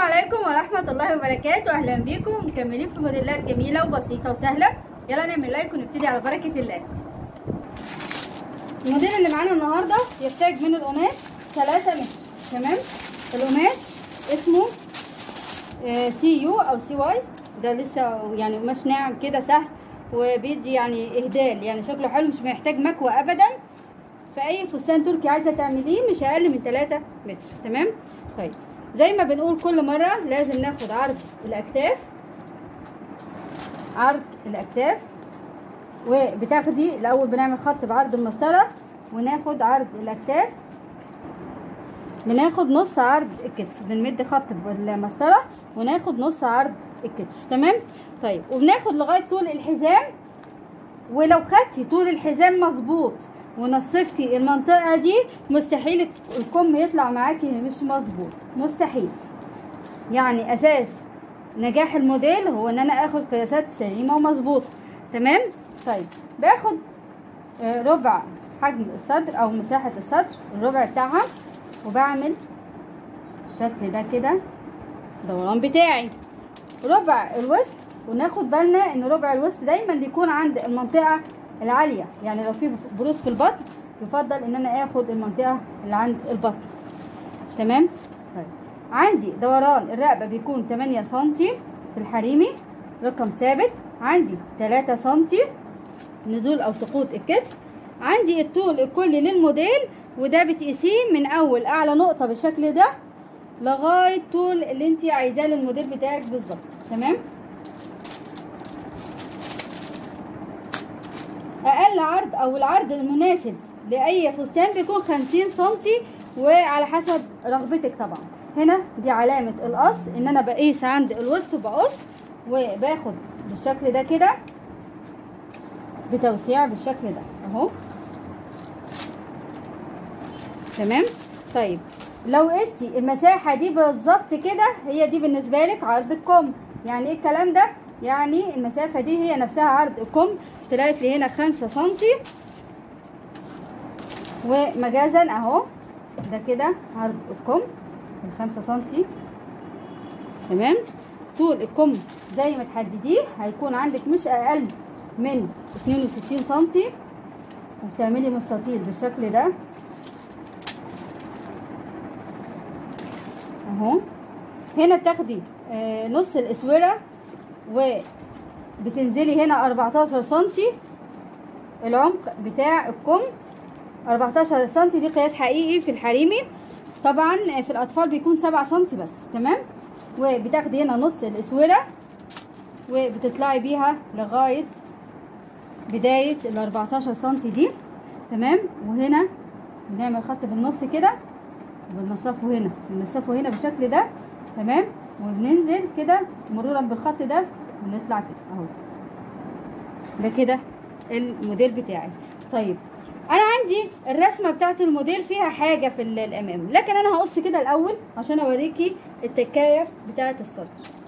عليكم ورحمة الله وبركاته أهلا بيكم مكملين في موديلات جميلة وبسيطة وسهلة يلا نعمل لايك ونبتدي على بركة الله الموديل اللي معانا النهاردة يحتاج من القماش 3 متر تمام القماش اسمه سي يو أو سي واي ده لسه يعني قماش ناعم كده سهل وبيدي يعني إهدال يعني شكله حلو مش محتاج مكوى أبدا في أي فستان تركي عايزة تعمليه مش أقل من 3 متر تمام طيب زي ما بنقول كل مرة لازم ناخد عرض الأكتاف عرض الأكتاف وبتاخدي الأول بنعمل خط بعرض المسطرة وناخد عرض الأكتاف بناخد نص عرض الكتف بنمد خط بالمسطرة وناخد نص عرض الكتف تمام طيب وبناخد لغاية طول الحزام ولو خدتي طول الحزام مظبوط ونصفتي المنطقة دي مستحيل الكم يطلع معاكي مش مظبوط مستحيل يعني اساس نجاح الموديل هو ان انا اخد قياسات سليمة ومظبوطة تمام طيب باخد ربع حجم الصدر او مساحة الصدر الربع بتاعها وبعمل الشكل ده كده دوران بتاعي ربع الوسط وناخد بالنا ان ربع الوسط دايما بيكون عند المنطقة العالية يعني لو في بروز في البطن يفضل ان انا اخد المنطقة اللي عند البطن تمام طيب عندي دوران الرقبة بيكون 8 سنتي في الحريمي رقم ثابت عندي 3 سنتي نزول او سقوط الكتف عندي الطول الكلي للموديل وده بتقيسيه من اول اعلى نقطة بالشكل ده لغاية طول اللي انت عايزاه للموديل بتاعك بالظبط تمام اقل عرض او العرض المناسب لاي فستان بيكون خمسين سنتي وعلى حسب رغبتك طبعا هنا دي علامة القص ان انا بقيس عند الوسط بقص وباخد بالشكل ده كده بتوسيع بالشكل ده اهو تمام طيب لو قستي المساحة دي بالظبط كده هي دي بالنسبة لك عرض الكم يعني ايه الكلام ده يعني المسافة دي هي نفسها عرض الكم طلعت لي هنا خمسة سنتي ومجازا اهو ده كده عرض الكم الخمسة سنتي تمام طول الكم زي ما تحدديه هيكون عندك مش اقل من اتنين وستين سنتي وبتعملي مستطيل بالشكل ده اهو هنا بتاخدي آه نص الاسوره وبتنزلي هنا 14 سنتي العمق بتاع الكم 14 سنتي دي قياس حقيقي في الحريمي طبعا في الاطفال بيكون 7 سنتي بس تمام وبتاخدي هنا نص الاسوره وبتطلعي بيها لغايه بدايه ال 14 سنتي دي تمام وهنا بنعمل خط بالنص كده وبنصفه هنا بنصفه هنا بالشكل ده تمام وبننزل كده مرورا بالخط ده ونطلع كده اهو ده كده الموديل بتاعي طيب انا عندي الرسمه بتاعت الموديل فيها حاجه في الامام لكن انا هقص كده الاول عشان اوريكي التكايه بتاعت الصدر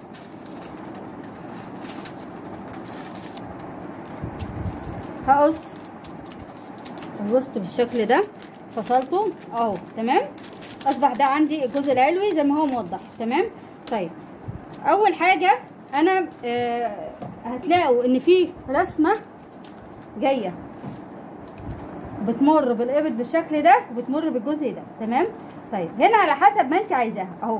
هقص الوسط بالشكل ده فصلته اهو تمام اصبح ده عندي الجزء العلوي زي ما هو موضح تمام طيب اول حاجه انا آه هتلاقوا ان في رسمه جايه بتمر بالابط بالشكل ده وبتمر بالجزء ده تمام طيب هنا على حسب ما انت عايزاها اهو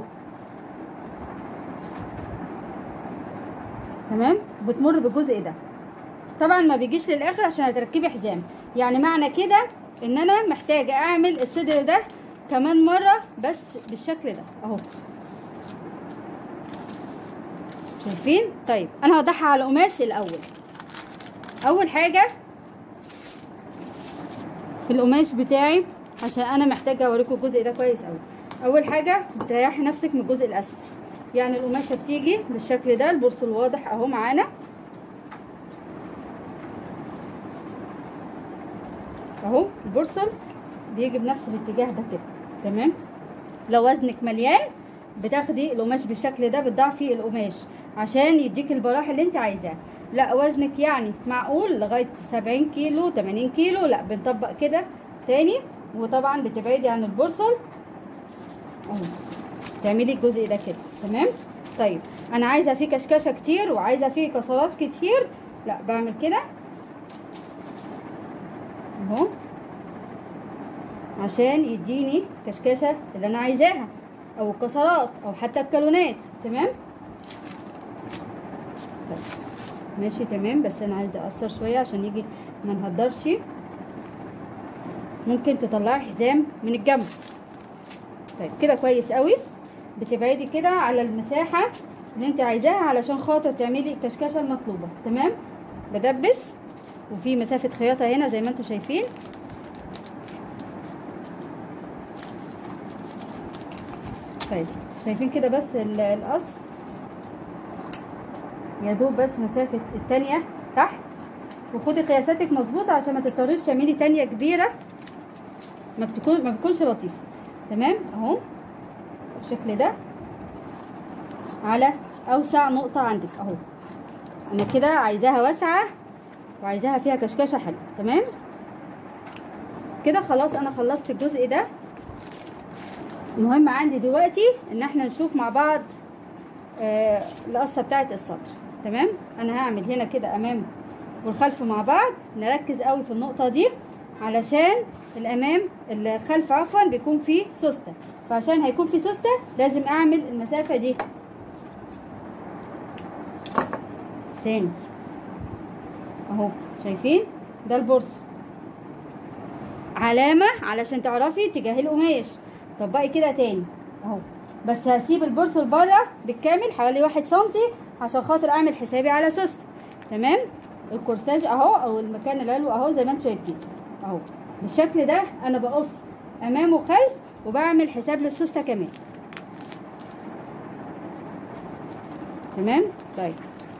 تمام بتمر بالجزء ده طبعا ما بيجيش للاخر عشان هتركبي حزام يعني معنى كده ان انا محتاجه اعمل الصدر ده كمان مره بس بالشكل ده اهو شايفين طيب انا هوضحها على القماش الاول اول حاجه في القماش بتاعي عشان انا محتاجه اوريكم الجزء ده كويس قوي اول حاجه بتريحي نفسك من الجزء الاسفل يعني القماشه بتيجي بالشكل ده البرص الواضح اهو معانا اهو البرصل بيجي بنفس الاتجاه ده كده تمام لو وزنك مليان بتاخدي القماش بالشكل ده بتضعفي القماش عشان يديك البراح اللي انت عايزاه لا وزنك يعني معقول لغايه 70 كيلو 80 كيلو لا بنطبق كده تاني وطبعا بتبعدي عن البرصل اهو تعملي الجزء ده كده تمام طيب انا عايزه فيه كشكشه كتير وعايزه فيه كسرات كتير لا بعمل كده اهو عشان يديني كشكشه اللي انا عايزاها او الكسرات او حتى الكالونات تمام طيب. ماشي تمام بس انا عايزه اقصر شويه عشان يجي ما نهدرش ممكن تطلعي حزام من الجنب طيب كده كويس قوي بتبعدي كده على المساحه اللي انت عايزاها علشان خاطر تعملي الكشكشه المطلوبه تمام بدبس وفي مسافه خياطه هنا زي ما انتم شايفين طيب شايفين كده بس ال- القص يا دوب بس مسافه التانية تحت وخدي قياساتك مظبوطه عشان ما تضطريش تعملي تانية كبيره ما بتكون ما بتكونش لطيفه تمام اهو بالشكل ده على اوسع نقطه عندك اهو انا كده عايزاها واسعه وعايزاها فيها كشكشه حلوه تمام كده خلاص انا خلصت الجزء ده المهم عندي دلوقتي ان احنا نشوف مع بعض آه القصه بتاعه السطر تمام انا هعمل هنا كده امام والخلف مع بعض نركز قوي في النقطه دي علشان الامام الخلف عفوا بيكون فيه سوسته فعشان هيكون فيه سوسته لازم اعمل المسافه دي تاني اهو شايفين ده البورصه علامه علشان تعرفي اتجاه القماش طبقي كده تاني اهو بس هسيب البورصه لبره بالكامل حوالي واحد سنتي عشان خاطر اعمل حسابي على سوسته تمام الكورساج اهو او المكان العلوي اهو زي ما انتم شايفين اهو بالشكل ده انا بقص امام وخلف وبعمل حساب للسوسته كمان تمام طيب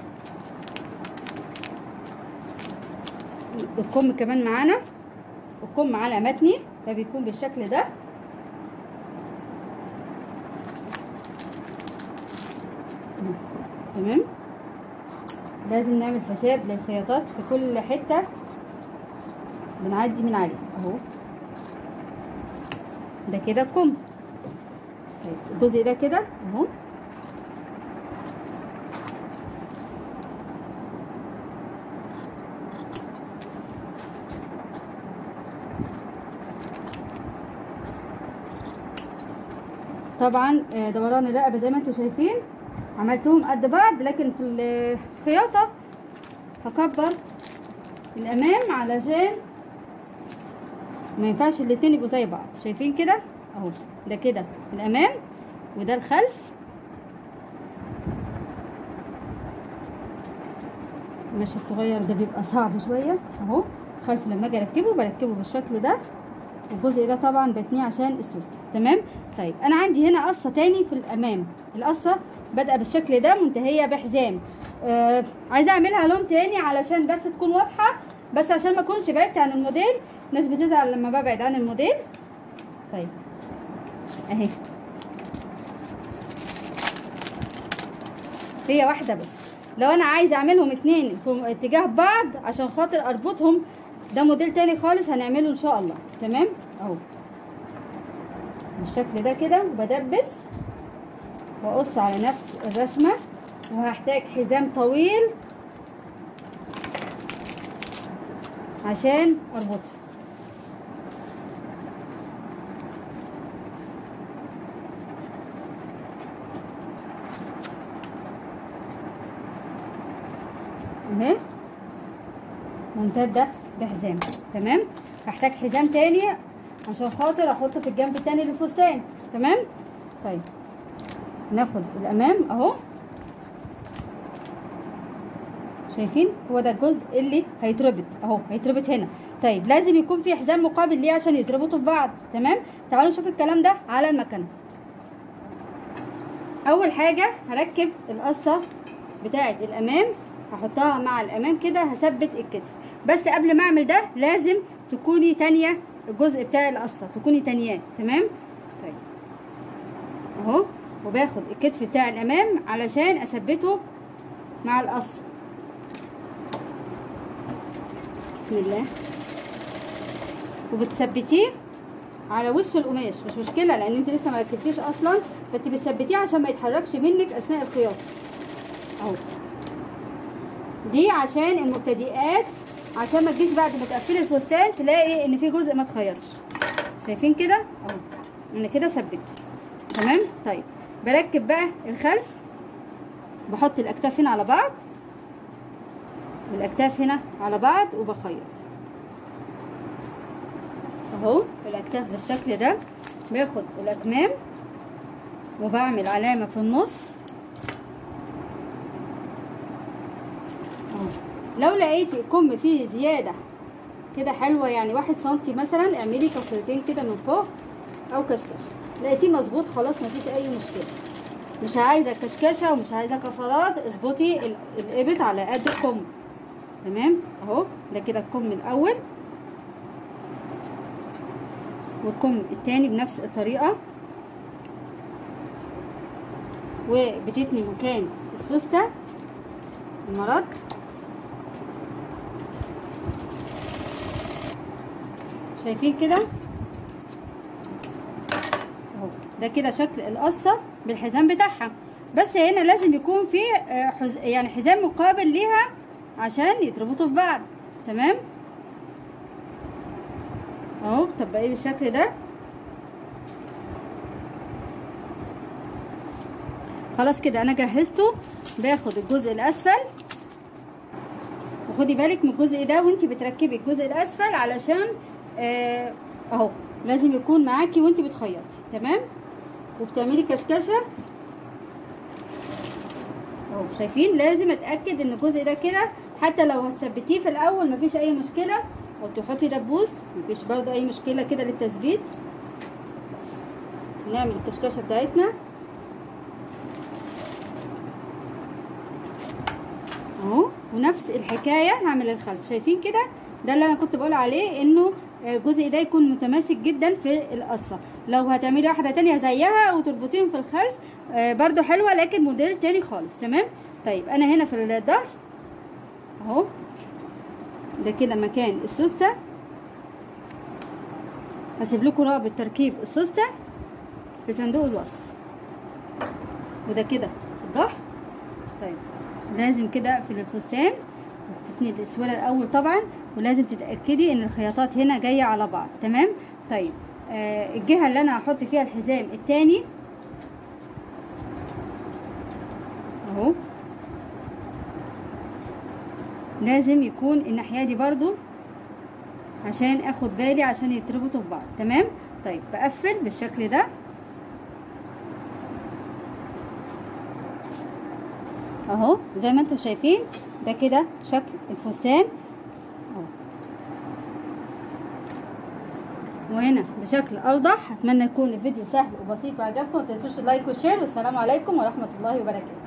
الكم كمان معانا الكم على متني فبيكون بالشكل ده تمام لازم نعمل حساب للخياطات في كل حته بنعدي من عليه اهو ده كده كم طيب الجزء ده كده اهو طبعا آه، دوران الرقبه زي ما انتم شايفين عملتهم قد بعض لكن في الخياطه هكبر الامام علشان ما ينفعش الاتنين يبقوا زي بعض شايفين كده اهو ده كده الامام وده الخلف المشي الصغير ده بيبقى صعب شويه اهو خلف لما اجي اركبه بركبه بالشكل ده الجزء ده طبعا بتنيه عشان السوسته تمام طيب انا عندي هنا قصه تاني في الامام القصه بادئه بالشكل ده منتهيه بحزام آه عايزه اعملها لون تاني علشان بس تكون واضحه بس عشان ما اكونش بعدت عن الموديل ناس بتزعل لما ببعد عن الموديل طيب اهي هي واحده بس لو انا عايزه اعملهم اتنين في اتجاه بعض عشان خاطر اربطهم ده موديل تاني خالص هنعمله ان شاء الله تمام اهو بالشكل ده كده وبدبس واقص على نفس الرسمه وهحتاج حزام طويل عشان اربطه اهي ممتده بحزام تمام هحتاج حزام تاني عشان خاطر احطه في الجنب التاني للفستان تمام طيب ناخد الامام اهو شايفين هو ده الجزء اللي هيتربط اهو هيتربط هنا طيب لازم يكون في حزام مقابل ليه عشان يتربطوا في بعض تمام تعالوا نشوف الكلام ده على المكنه اول حاجه هركب القصه بتاعه الامام هحطها مع الامام كده هثبت الكتف بس قبل ما اعمل ده لازم تكوني تانية الجزء بتاع القصه تكوني تانياه تمام طيب اهو وباخد الكتف بتاع الامام علشان اثبته مع القصه بسم الله وبتثبتيه على وش القماش مش مشكله لان انت لسه ما ركبتيش اصلا فانت بتثبتيه عشان ما يتحركش منك اثناء الخياطه اهو دي عشان المبتدئات عشان ما تجيش بعد ما تقفلي الفستان تلاقي ان في جزء ما اتخيطش شايفين كده اهو انا كده ثبته تمام طيب بركب بقى الخلف بحط الاكتاف هنا على بعض والاكتاف هنا على بعض وبخيط اهو الاكتاف بالشكل ده باخد الاكمام وبعمل علامة في النص اهو لو لقيتي الكم فيه زيادة كده حلوة يعني واحد سنتي مثلا اعملي كسرتين كده من فوق او كشكشة لقيتيه مظبوط خلاص مفيش اي مشكلة مش عايزة كشكشة ومش عايزة كسرات اظبطي ال- الابط على قد الكم تمام اهو ده كده الكم الاول والكم التاني بنفس الطريقة وبتتني مكان السوستة المرض شايفين كده اهو ده كده شكل القصة بالحزام بتاعها بس هنا لازم يكون في آه، حز... يعني حزام مقابل ليها عشان يتربطوا في بعض تمام اهو طبقيه بالشكل ده خلاص كده انا جهزته باخد الجزء الاسفل وخدي بالك من الجزء ده وانت بتركبي الجزء الاسفل علشان آه، اهو لازم يكون معاكي وانت بتخيطي تمام وبتعملي كشكشه اهو شايفين لازم اتاكد ان الجزء ده كده حتى لو هتثبتيه في الاول مفيش اي مشكله او تحطي دبوس مفيش برضو اي مشكله كده للتثبيت بس نعمل الكشكشه بتاعتنا اهو ونفس الحكايه هعمل الخلف شايفين كده ده اللي انا كنت بقول عليه انه آه، الجزء ده يكون متماسك جدا في القصه لو هتعملي واحده تانية زيها وتربطيهم في الخلف آه، برضو حلوه لكن موديل تاني خالص تمام طيب انا هنا في الظهر اهو ده كده مكان السوسته هسيب لكم رابط تركيب السوسته في صندوق الوصف وده كده الظهر طيب لازم كده في الفستان تتني الاسوره الاول طبعا ولازم تتاكدي ان الخياطات هنا جايه على بعض تمام طيب آه الجهه اللي انا هحط فيها الحزام التاني اهو لازم يكون الناحيه دي برضو عشان اخد بالي عشان يتربطوا في بعض تمام طيب بقفل بالشكل ده اهو زي ما انتم شايفين ده كده شكل الفستان اهو وهنا بشكل اوضح اتمنى يكون الفيديو سهل وبسيط وعجبكم ما تنسوش اللايك والشير والسلام عليكم ورحمه الله وبركاته